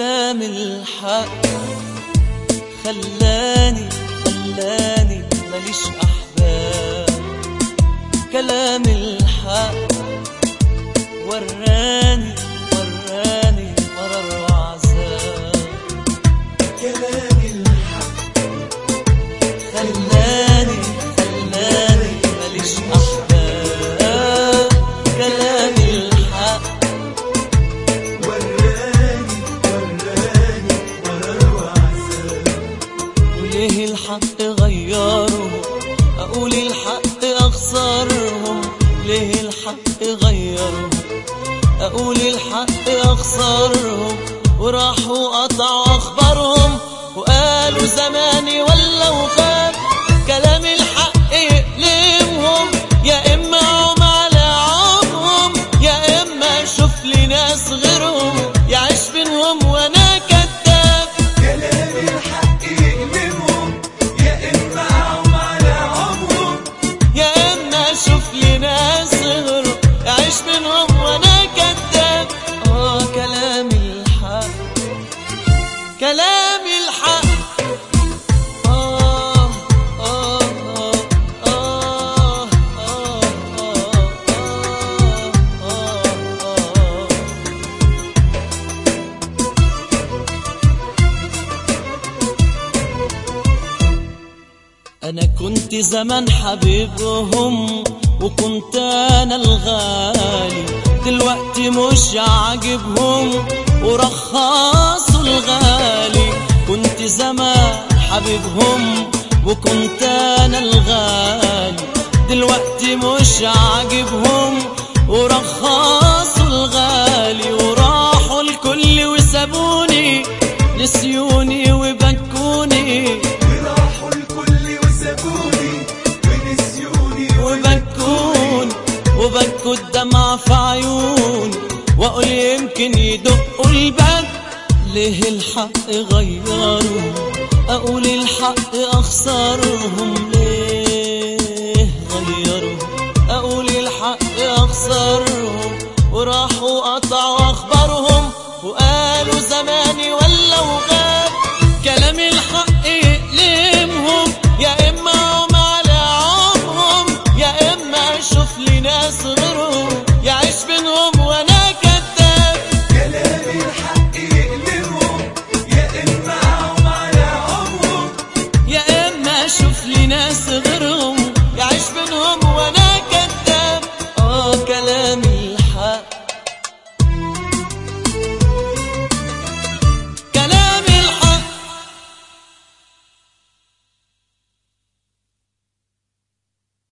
كلام الحق خلاني خلاني ماليش أحباب كلام الحق وراني وراني مرر وعذاب كلام الحق خلاني خلاني ماليش أحباب كلام الحق وراني وراني مرر وعذاب وليه الحق غيرهم أقول الحق أخسرهم ليه الحق غيرهم أقول الحق أخسرهم وراحوا قطعوا أخبارهم وقالوا زماني ولا وخاب كلام الحق يقلمهم يا إما عم على عمهم يا إما شوف لي ناس غيرهم يعيش بينهم وأنا كذاب كلام الحق يقلبهم يا إما أعوم على عمرهم يا اما شوف لي ناس غيره يعيش منهم وانا كذاب اه كلام الحق كلام الحق آه آه آه آه آه آه آه آه انا كنت زمان حبيبهم وكنت انا الغالي دلوقتي مش عاجبهم ورخصوا الغالي كنت زمان حبيبهم وكنت انا الغالي دلوقتي مش عاجبهم ورخصوا الغالي وراحوا الكل وسابوني نسيوني وبكوني وراحوا الكل وسابوني ونسيوني وبكون وبكوا الدمع في عيوني واقول يمكن يدقوا الباب ليه الحق غيروا اقول الحق اخسرهم ليه